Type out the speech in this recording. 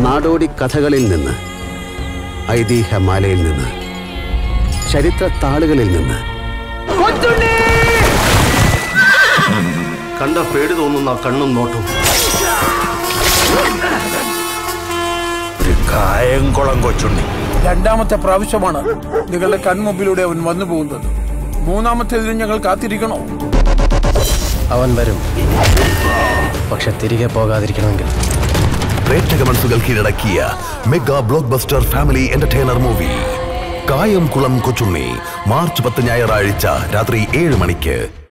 നാടോടി കഥകളിൽ നിന്ന് ഐതിഹ്യമാലയിൽ നിന്ന് ചരിത്ര താളുകളിൽ നിന്ന് കണ്ട പേടി തോന്നുന്ന ആ കണ്ണും നോട്ടും ഒരു കായംകുളം കൊച്ചുണ്ണി രണ്ടാമത്തെ പ്രാവശ്യമാണ് നിങ്ങളുടെ കൺമുമ്പിലൂടെ അവൻ വന്നു പോകുന്നത് മൂന്നാമത്തേതിന് ഞങ്ങൾ കാത്തിരിക്കണോ അവൻ വരും പക്ഷെ തിരികെ പോകാതിരിക്കണമെങ്കിൽ പ്രേക്ഷക മനസ്സുകൾ കീഴടക്കിയ mega blockbuster family entertainer movie Kayamkulam Kochunni March പത്ത് ഞായറാഴ്ച രാത്രി ഏഴ് മണിക്ക്